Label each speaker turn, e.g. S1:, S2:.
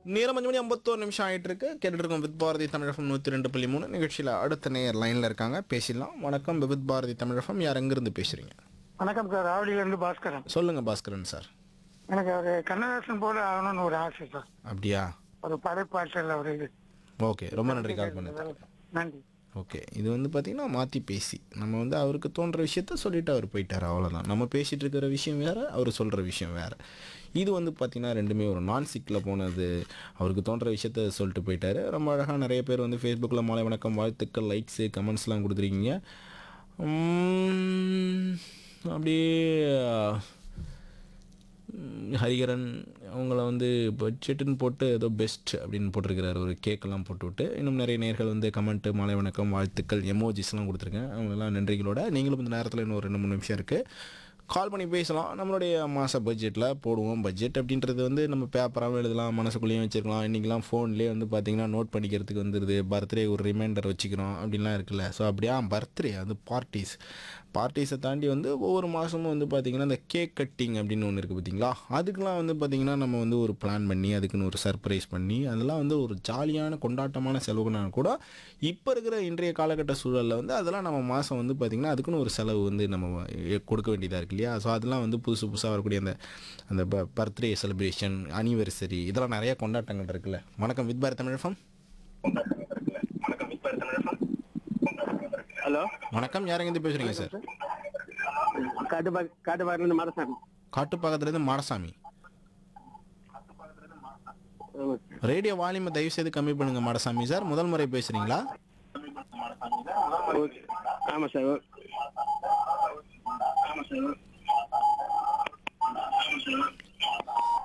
S1: நேரம் அஞ்சு மணி ஐம்பத்தோரு நிமிஷம் ஆயிட்டு இருக்கு கேட்டுட்டு இருக்கோம் வித் பாரதி தமிழகம் நூற்றி ரெண்டு புள்ளி மூணு நிகழ்ச்சியில் அடுத்த நேயர் லைனில் இருக்காங்க பேசிடலாம் வணக்கம் வித் பாரதி தமிழகம் யார் எங்கேருந்து பேசுறீங்க
S2: வணக்கம் சார் ஆவடியிலிருந்து பாஸ்கரன்
S1: சொல்லுங்க பாஸ்கரன் சார்
S2: எனக்கு ஒரு கண்ணதாசன் போல ஆகணும்னு ஒரு ஆசை சார்
S1: அப்படியா
S2: ஒரு படைப்பாற்றல் ஒரு இது
S1: ஓகே ரொம்ப நன்றி கால் பண்ணது
S2: நன்றி
S1: ஓகே இது வந்து பார்த்தீங்கன்னா மாற்றி பேசி நம்ம வந்து அவருக்கு தோன்ற விஷயத்த சொல்லிட்டு அவர் போயிட்டார் அவ்வளோதான் நம்ம பேசிகிட்டு இருக்கிற விஷயம் வேறு அவர் சொல்கிற விஷயம் வேறு இது வந்து பார்த்திங்கன்னா ரெண்டுமே ஒரு நான் சிக்கில் போனது அவருக்கு தோன்ற விஷயத்த சொல்லிட்டு போயிட்டாரு ரொம்ப அழகாக நிறைய பேர் வந்து ஃபேஸ்புக்கில் மாலை வணக்கம் வாழ்த்துக்கள் லைக்ஸு கமெண்ட்ஸ்லாம் கொடுத்துருக்கீங்க உம், அப்படியே ம், ஹரிகரன் அவங்கள வந்து பட்ஜெட்டுன்னு போட்டு ஏதோ பெஸ்ட் அப்படின்னு போட்டிருக்கிறாரு ஒரு கேக்கெல்லாம் போட்டு விட்டு இன்னும் நிறைய நேர்கள் வந்து கமெண்ட்டு மாலை வணக்கம் வாழ்த்துக்கள் எமோஜிஸ்லாம் கொடுத்துருக்கேன் அவங்களெல்லாம் நன்றிகளோட நீங்களும் இந்த நேரத்தில் இன்னும் ஒரு ரெண்டு மூணு நிமிஷம் இருக்குது கால் பண்ணி பேசலாம் நம்மளுடைய மாத பட்ஜெட்டில் போடுவோம் பட்ஜெட் அப்படின்றது வந்து நம்ம பேப்பராகவும் எழுதலாம் மனசுக்குள்ளேயும் வச்சுருக்கலாம் இன்றைக்கெலாம் ஃபோன்லேயே வந்து பார்த்திங்கன்னா நோட் பண்ணிக்கிறதுக்கு வந்துடுது பர்த்டே ஒரு ரிமைண்டர் வச்சுக்கிறோம் அப்படின்லாம் இருக்குல்ல ஸோ அப்படியே பர்த்டே அது பார்ட்டிஸ் பார்ட்டிஸை தாண்டி வந்து ஒவ்வொரு மாதமும் வந்து பார்த்திங்கன்னா இந்த கேக் கட்டிங் அப்படின்னு ஒன்று இருக்குது பார்த்தீங்களா அதுக்கெலாம் வந்து பார்த்திங்கன்னா நம்ம வந்து ஒரு பிளான் பண்ணி அதுக்குன்னு ஒரு சர்ப்ரைஸ் பண்ணி அதெல்லாம் வந்து ஒரு ஜாலியான கொண்டாட்டமான செலவுனா கூட இப்போ இருக்கிற இன்றைய காலகட்ட சூழலில் வந்து அதெல்லாம் நம்ம மாதம் வந்து பார்த்திங்கன்னா அதுக்குன்னு ஒரு செலவு வந்து நம்ம எ- கொடுக்க வேண்டியதாக இருக்கு இல்லையா ஸோ அதெல்லாம் வந்து புதுசு புதுசாக வரக்கூடிய அந்த அந்த பர்த்டே செலிப்ரேஷன் அனிவர்சரி இதெல்லாம் நிறைய கொண்டாட்டங்கள் இருக்குல்ல வணக்கம் வித் பாரத் தமிழகம்
S3: ஹலோ
S1: வணக்கம் யாரெங்கேருந்து பேசுகிறீங்க சார்
S3: காட்டுப்பா காட்டுப்பாக்கிலேருந்து மாதசாமி
S1: காட்டுப்பாக்கத்துலேருந்து மாடசாமி ரேடியோ வால்யூமை தயவு செய்து கம்மி பண்ணுங்க மாடசாமி சார் முதல் முறை பேசுறீங்களா
S3: ஓகே ஆமாம் சார் ஆமாம் சார்